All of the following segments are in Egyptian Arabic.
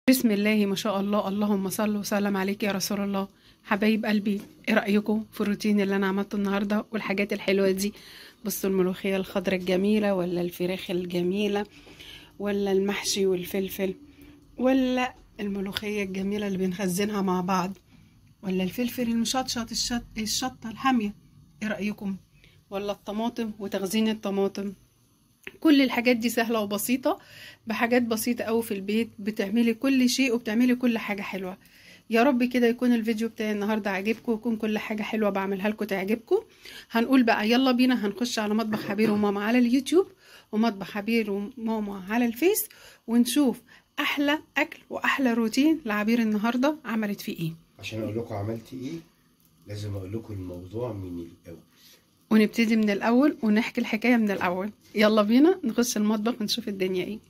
بسم الله ما شاء الله اللهم صل وسلم عليك يا رسول الله حبايب قلبي ايه رايكم في الروتين اللي انا عملته النهارده والحاجات الحلوه دي بصوا الملوخيه الخضراء الجميله ولا الفراخ الجميله ولا المحشي والفلفل ولا الملوخيه الجميله اللي بنخزنها مع بعض ولا الفلفل المشطشط الشط الشطه الحاميه ايه رايكم ولا الطماطم وتخزين الطماطم كل الحاجات دي سهلة وبسيطة بحاجات بسيطة أوي في البيت بتعملي كل شيء وبتعملي كل حاجة حلوة يا رب كده يكون الفيديو بتاعي النهاردة عجبكم ويكون كل حاجة حلوة بعملها لكم تعجبكم هنقول بقى يلا بينا هنخش على مطبخ حبير وماما على اليوتيوب ومطبخ حبير وماما على الفيس ونشوف أحلى أكل وأحلى روتين لعبير النهاردة عملت فيه إيه عشان اقول لكم عملت ايه لازم اقول لكم الموضوع من الاول ونبتدي من الأول ونحكي الحكاية من الأول يلا بينا نخش المطبخ ونشوف الدنيا ايه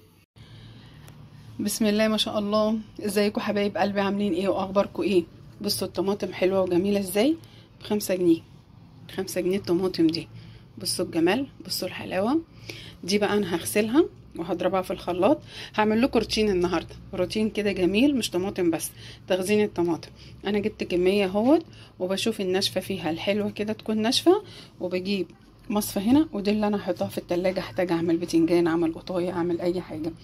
بسم الله ما شاء الله ازيكم حبايب قلبي عاملين ايه واخباركم ايه بصوا الطماطم حلوة وجميلة ازاي بخمسة جنيه خمسة جنيه الطماطم دي بصوا الجمال بصوا الحلاوة دي بقى انا هغسلها وهضربها في الخلاط هعمل لكم روتين النهارده روتين كده جميل مش طماطم بس تخزين الطماطم انا جبت كميه اهوت وبشوف الناشفه فيها الحلوه كده تكون ناشفه وبجيب مصفى هنا ودي اللي انا هحطها في التلاجة احتاج اعمل بتنجان اعمل قطايه اعمل اي حاجه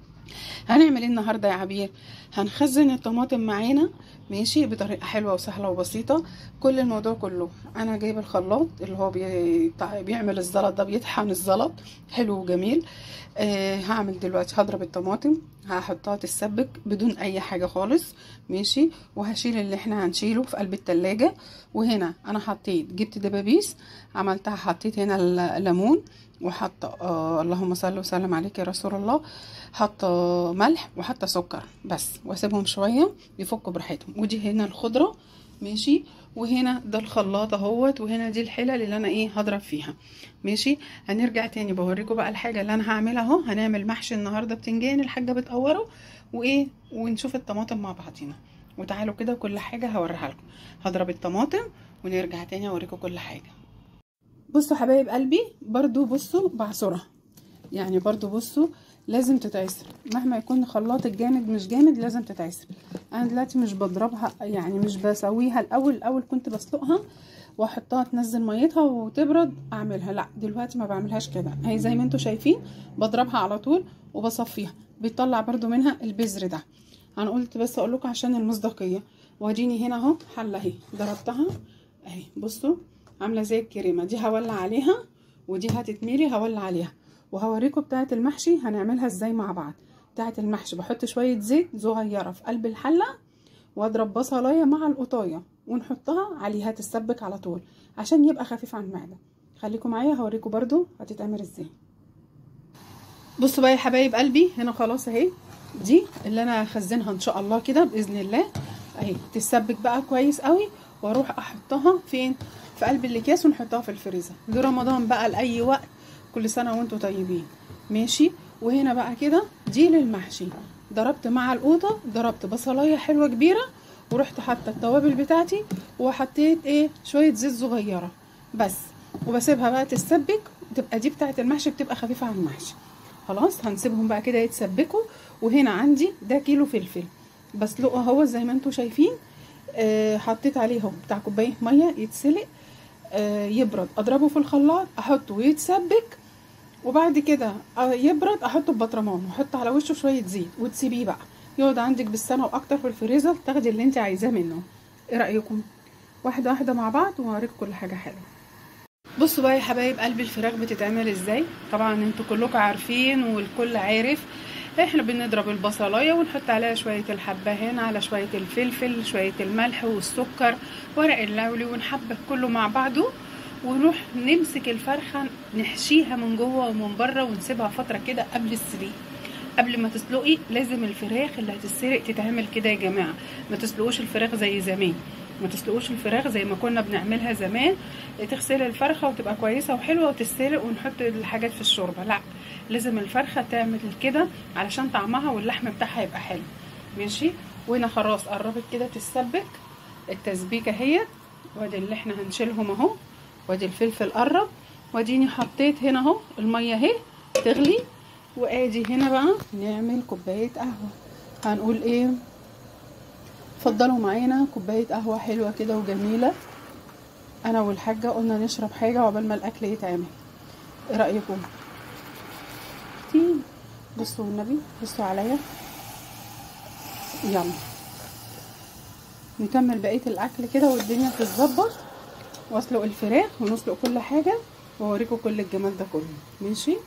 هنعمل ايه النهارده يا عبير هنخزن الطماطم معانا ماشي بطريقه حلوه وسهله وبسيطه كل الموضوع كله انا جايب الخلاط اللي هو بي... بيعمل الزلط ده بيطحن الزلط حلو وجميل آه هعمل دلوقتي هضرب الطماطم هحطها تتسبك بدون اي حاجه خالص ماشي وهشيل اللي احنا هنشيله في قلب التلاجة وهنا انا حطيت جبت دبابيس عملتها حطيت هنا الليمون وحاطه آه اللهم صل وسلم عليك يا رسول الله حاطه ملح وحاطه سكر بس واسيبهم شويه يفكوا براحتهم ودي هنا الخضره ماشي وهنا ده الخلاط اهوت وهنا دي الحلل اللي انا ايه هضرب فيها ماشي هنرجع تاني بوريكم بقى الحاجه اللي انا هعملها اهو هنعمل محشي النهارده بتنجان الحاجه بتقوره وايه ونشوف الطماطم مع بعضينا وتعالوا كده كل حاجه هوريها لكم هضرب الطماطم ونرجع تاني اوريكم كل حاجه بصوا حبايب قلبي برضو بصوا بعصرها يعني برضو بصوا لازم تتعسر مهما يكون خلاط جامد مش جامد لازم تتعسر انا دلوقتي مش بضربها يعني مش بسويها الاول الاول كنت بسلقها واحطها تنزل ميتها وتبرد اعملها لا دلوقتي ما بعملهاش كده هي زي ما انتم شايفين بضربها على طول وبصفيها بيطلع برضو منها البذر ده انا قلت بس اقول لكم عشان المصداقيه واديني هنا اهو حله اهي ضربتها اهي بصوا عامله زي الكريمه دي هولع عليها ودي هتتميلي هولع عليها وهوريكم بتاعه المحشي هنعملها ازاي مع بعض بتاعه المحشي بحط شويه زيت صغيره في قلب الحله واضرب بصلايه مع القطايه ونحطها عليها تتسبك على طول عشان يبقى خفيف على المعده خليكم معايا هوريكم برضو هتتعمل ازاي بصوا بقى يا حبايب قلبي هنا خلاص اهي دي اللي انا هخزنها ان شاء الله كده باذن الله اهي تتسبك بقى كويس قوي واروح احطها فين في قلب الاكياس ونحطها في الفريزر لرمضان بقى لاي وقت كل سنه وانتم طيبين ماشي وهنا بقى كده دي للمحشي ضربت مع القوطه ضربت بصلايه حلوه كبيره ورحت حاطه التوابل بتاعتي وحطيت ايه شويه زيت صغيره بس وبسيبها بقى تتسبك تبقى دي بتاعه المحشي بتبقى خفيفه على المحشي خلاص هنسيبهم بقى كده يتسبكوا وهنا عندي ده كيلو فلفل بسلقه اهو زي ما انتم شايفين آه حطيت عليه اهو بتاع كوبايه ميه يتسلق آه يبرد اضربه في الخلاط احطه ويتسبك وبعد كده يبرد احطه في بطرمان واحط على وشه شويه زيت وتسيبيه بقى يقعد عندك بالسنه واكتر في الفريزر تاخدي اللي انت عايزاه منه ايه رايكم واحده واحده مع بعض وهوريكم كل حاجه حلوه بصوا بقى يا حبايب قلب الفراخ بتتعمل ازاي طبعا انتوا كلكم عارفين والكل عارف احنا بنضرب البصلايه ونحط عليها شويه الحبه هنا على شويه الفلفل شويه الملح والسكر ورق اللوري ونحبك كله مع بعضه ونروح نمسك الفرخه نحشيها من جوه ومن بره ونسيبها فتره كده قبل السليق قبل ما تسلقي لازم الفراخ اللي هتتسلق تتعمل كده يا جماعه ما تسلقوش الفراخ زي زمان ما تسلقوش الفراخ زي ما كنا بنعملها زمان تغسلي الفرخه وتبقى كويسه وحلوه وتتسلق ونحط الحاجات في الشوربه لا لازم الفرخه تعمل كده علشان طعمها واللحم بتاعها يبقى حلو ماشي وهنا خلاص قربت كده تتسبك التسبيكه اهيت وادي اللي احنا هنشيلهم اهو وادي الفلفل قرب واديني حطيت هنا اهو الميه اهي تغلي وادي هنا بقى نعمل كوبايه قهوه هنقول ايه اتفضلوا معانا كوبايه قهوه حلوه كده وجميله انا والحاجه قلنا نشرب حاجه عقبال ما الاكل يتعمل ايه رايكم تين بصوا النبي بصوا عليا يلا نكمل بقيه الاكل كده والدنيا تتظبط واسلق الفراخ ونسلق كل حاجه واوريكم كل الجمال ده كله ماشي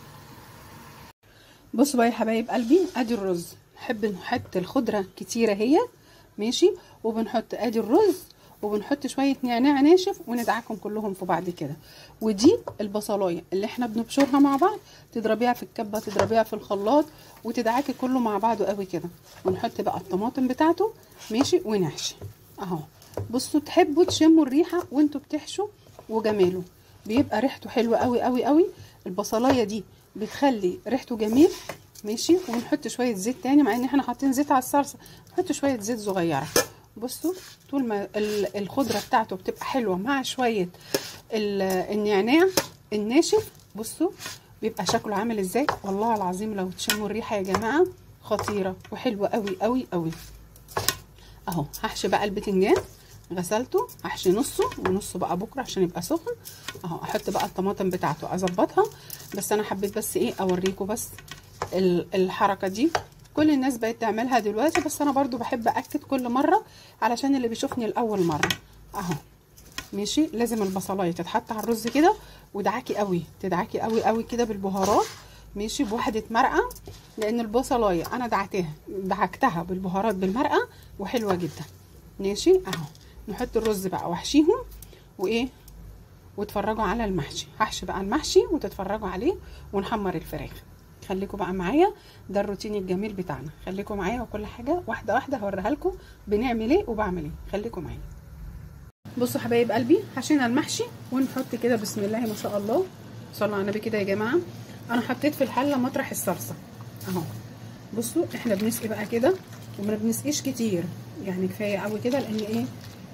بصوا بقى يا حبايب قلبي ادي الرز نحب نحط الخضره كتيره هي ماشي وبنحط ادي الرز وبنحط شويه نعناع ناشف وندعكم كلهم في بعض كده ودي البصلايه اللي احنا بنبشرها مع بعض تضربيها في الكبه تضربيها في الخلاط وتدعكي كله مع بعضه قوي كده ونحط بقى الطماطم بتاعته ماشي ونحشي اهو بصوا تحبوا تشموا الريحه وانتوا بتحشوا وجماله بيبقى ريحته حلوه قوي قوي قوي البصلايه دي بتخلي ريحته جميل ماشي ونحط شويه زيت تاني مع ان احنا حاطين زيت على الصلصه نحط شويه زيت صغيره بصوا طول ما الخضره بتاعته بتبقى حلوه مع شويه النعناع الناشف بصوا بيبقى شكله عامل ازاي والله العظيم لو تشموا الريحه يا جماعه خطيره وحلوه قوي قوي قوي اهو هحشي بقى البتنجان غسلته هحشي نصه ونصه بقى بكره عشان يبقى سخن اهو احط بقى الطماطم بتاعته اظبطها بس انا حبيت بس ايه اوريكم بس الحركه دي كل الناس بقت تعملها دلوقتي بس انا برضو بحب اكد كل مره علشان اللي بيشوفني لاول مره اهو ماشي لازم البصلايه تتحط على الرز كده ودعاكي قوي تدعكي قوي قوي كده بالبهارات ماشي بوحده مرقه لان البصلايه انا دعكتها دعكتها بالبهارات بالمرقه وحلوه جدا ماشي اهو نحط الرز بقى واحشيهم وايه واتفرجوا على المحشي هحشي بقى المحشي وتتفرجوا عليه ونحمر الفراخ خليكم بقى معايا ده الروتين الجميل بتاعنا خليكم معايا وكل حاجه واحده واحده هوريها لكم بنعمل ايه وبعمل ايه خليكم معايا بصوا حبايب قلبي حشينا المحشي ونحط كده بسم الله ما شاء الله صلوا على النبي كده يا جماعه انا حطيت في الحله مطرح الصلصه اهو بصوا احنا بنسقي بقى كده وما بنسقيش كتير يعني كفايه قوي كده لان ايه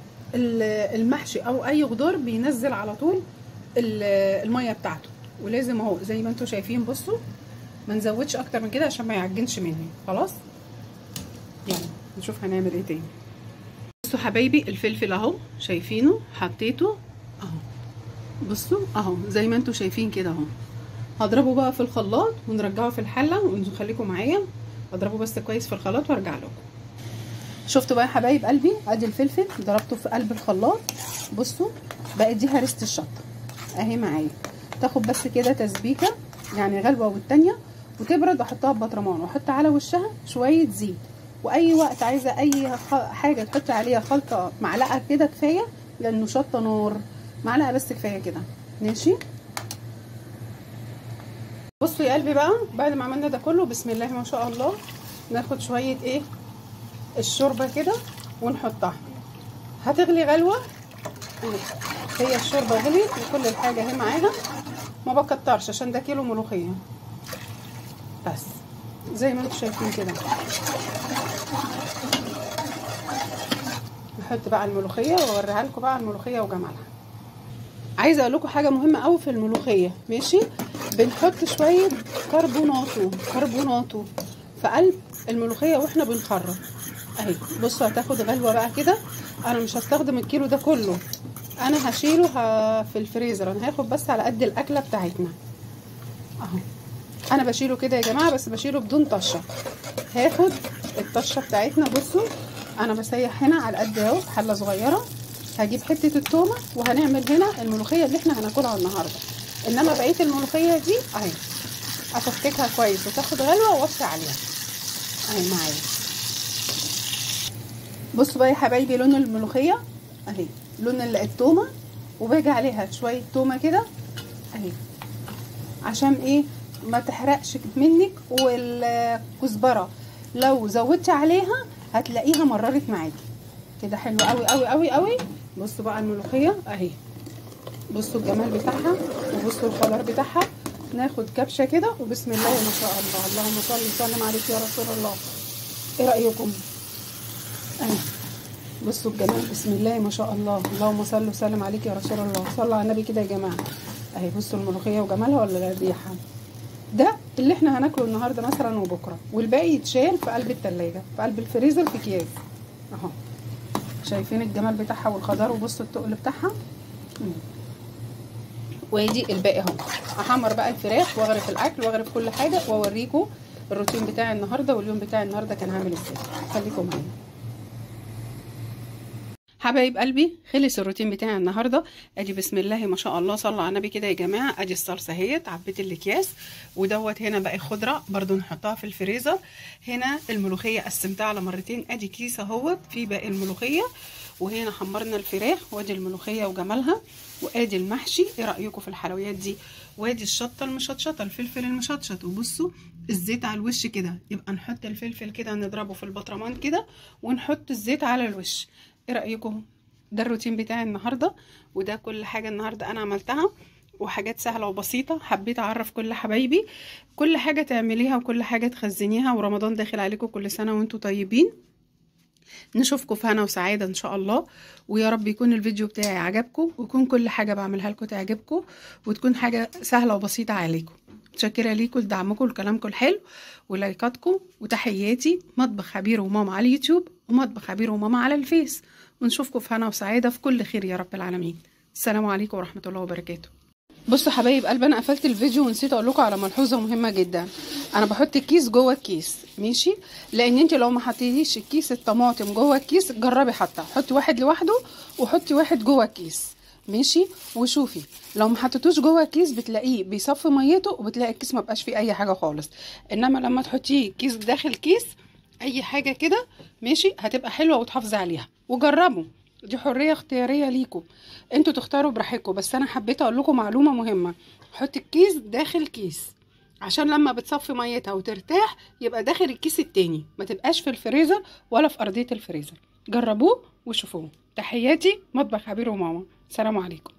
المحشي او اي خضار بينزل على طول الميه بتاعته ولازم اهو زي ما انتم شايفين بصوا ما نزودش اكتر من كده عشان ما يعجنش مني خلاص يلا نشوف هنعمل ايه تاني بصوا حبايبي الفلفل اهو شايفينه حطيته اهو بصوا اهو زي ما انتم شايفين كده اهو هضربه بقى في الخلاط ونرجعه في الحله ونخليكم معايا اضربه بس كويس في الخلاط وارجع لكم شفتوا بقى يا حبايب قلبي ادي الفلفل ضربته في قلب الخلاط بصوا بقت دي هرسه الشطه اهي معايا تاخد بس كده تسبيكه يعني غلوه والتانيه وتبرد واحطها في بطرمان واحط على وشها شويه زيت واي وقت عايزه اي حاجه تحطي عليها خلطه معلقه كده كفايه لانه شطه نار معلقه بس كفايه كده ماشي بصوا يا قلبي بقى بعد ما عملنا ده كله بسم الله ما شاء الله ناخد شويه ايه الشوربه كده ونحطها هتغلي غلوه هي الشوربه غليت وكل الحاجه اهي معاها ما بكترش عشان ده كيلو ملوخيه بس زي ما انتم شايفين كده نحط بقى الملوخيه واوريها لكم بقى الملوخيه وجمالها عايزه اقول لكم حاجه مهمه قوي في الملوخيه ماشي بنحط شويه كربوناتو كربوناتو في قلب الملوخيه واحنا بنخرط اهي بصوا هتاخد غلوه بقى كده انا مش هستخدم الكيلو ده كله انا هشيله في الفريزر انا هاخد بس على قد الاكله بتاعتنا اهو انا بشيله كده يا جماعه بس بشيله بدون طشه هاخد الطشه بتاعتنا بصوا انا بسيح هنا على قد اهو حله صغيره هجيب حته التومه وهنعمل هنا الملوخيه اللي احنا هناكلها النهارده انما بقيه الملوخيه دي اهي افككها كويس وتاخد غلوه واوطي عليها اهي معايا بصوا بقى يا حبايبي لون الملوخيه اهي لون التومه وباجي عليها شويه تومه كده اهي عشان ايه ما تحرقش منك والكزبره لو زودتي عليها هتلاقيها مررت معاكي كده حلو قوي قوي قوي قوي بصوا بقى الملوخيه اهي بصوا الجمال بتاعها وبصوا الخضار بتاعها ناخد كبشه كده وبسم الله ما شاء الله اللهم صل وسلم عليك يا رسول الله ايه رايكم اهي بصوا الجمال بسم الله ما شاء الله اللهم صل وسلم عليك يا رسول الله صلوا على النبي كده يا جماعه اهي بصوا الملوخيه وجمالها ولا الريحه ده اللي احنا هناكله النهارده مثلا وبكره والباقي يتشال في قلب التلاجة في قلب الفريزر في اكياس اهو شايفين الجمال بتاعها والخضار وبصوا التقل بتاعها مم. وادي الباقي اهو احمر بقى الفراخ واغرف الاكل واغرف كل حاجه واوريكم الروتين بتاعي النهارده واليوم بتاعي النهارده كان عامل ازاي خليكم معايا حبايب قلبي خلص الروتين بتاعي النهارده ادي بسم الله ما شاء الله صلوا على النبي كده يا جماعه ادي الصلصه اهيت عبيت الاكياس ودوت هنا باقي خضره برضو نحطها في الفريزر هنا الملوخيه قسمتها على مرتين ادي كيس اهوت في باقي الملوخيه وهنا حمرنا الفراخ وادي الملوخيه وجمالها وادي المحشي ايه رايكم في الحلويات دي وادي الشطه المشطشطه الفلفل المشطشط وبصوا الزيت على الوش كده يبقى نحط الفلفل كده نضربه في البطرمان كده ونحط الزيت على الوش ايه رايكم ده الروتين بتاعي النهارده وده كل حاجه النهارده انا عملتها وحاجات سهله وبسيطه حبيت اعرف كل حبايبي كل حاجه تعمليها وكل حاجه تخزنيها ورمضان داخل عليكم كل سنه وانتم طيبين نشوفكم في هنا وسعاده ان شاء الله ويا رب يكون الفيديو بتاعي عجبكم ويكون كل حاجه بعملها لكم تعجبكم وتكون حاجه سهله وبسيطه عليكم متشكره ليكم لدعمكم ولكلامكم الحلو ولايكاتكم وتحياتي مطبخ خبير وماما على اليوتيوب ومطبخ خبير وماما على الفيس ونشوفكم في هنا وسعاده في كل خير يا رب العالمين السلام عليكم ورحمه الله وبركاته بصوا حبايب قلبي انا قفلت الفيديو ونسيت اقول لكم على ملحوظه مهمه جدا انا بحط الكيس جوه الكيس ماشي لان انت لو ما حطيتيش الكيس الطماطم جوه الكيس جربي حتى حطي واحد لوحده وحطي واحد جوه الكيس ماشي وشوفي لو ما حطيتوش جوه الكيس بتلاقيه بيصفي ميته وبتلاقي الكيس ما بقاش فيه اي حاجه خالص انما لما تحطيه كيس داخل كيس اي حاجه كده ماشي هتبقى حلوه وتحافظي عليها وجربوا دي حريه اختياريه ليكم انتوا تختاروا براحتكم بس انا حبيت اقول لكم معلومه مهمه حط الكيس داخل كيس عشان لما بتصفي ميتها وترتاح يبقى داخل الكيس التاني ما تبقاش في الفريزر ولا في ارضيه الفريزر جربوه وشوفوه تحياتي مطبخ حبير وماما سلام عليكم